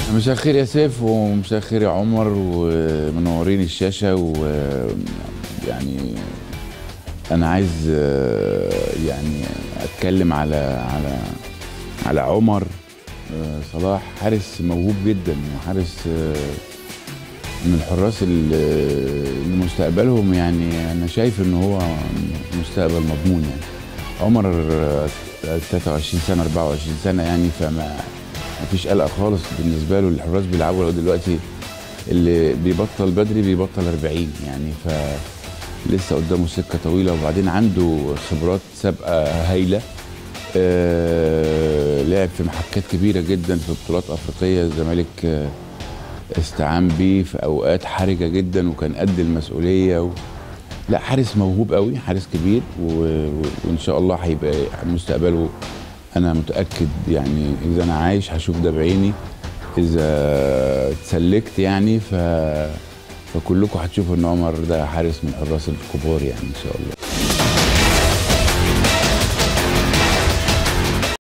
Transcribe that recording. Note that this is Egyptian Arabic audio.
مساء الخير يا سيف ومساء الخير يا عمر ومنورين الشاشه ويعني انا عايز آه، يعني اتكلم على على على عمر آه، صلاح حارس موهوب جدا وحارس آه، من الحراس اللي اللي مستقبلهم يعني انا شايف ان هو مستقبل مضمون يعني عمر آه، 23 سنه 24 سنه يعني فما مفيش قلق خالص بالنسبه له الحراس بيلعبوا لغاية دلوقتي اللي بيبطل بدري بيبطل 40 يعني ف لسه قدامه سكه طويله وبعدين عنده خبرات سابقه هايله آه لعب في محكات كبيره جدا في بطولات افريقيه الزمالك آه استعان بيه في اوقات حرجه جدا وكان قد المسؤوليه و... لا حارس موهوب قوي حارس كبير و... و... وان شاء الله هيبقى مستقبله انا متاكد يعني اذا انا عايش هشوف ده بعيني اذا اتسلكت يعني ف فكلكم هتشوفوا ان عمر ده حارس من الحراس الكبار يعني ان شاء الله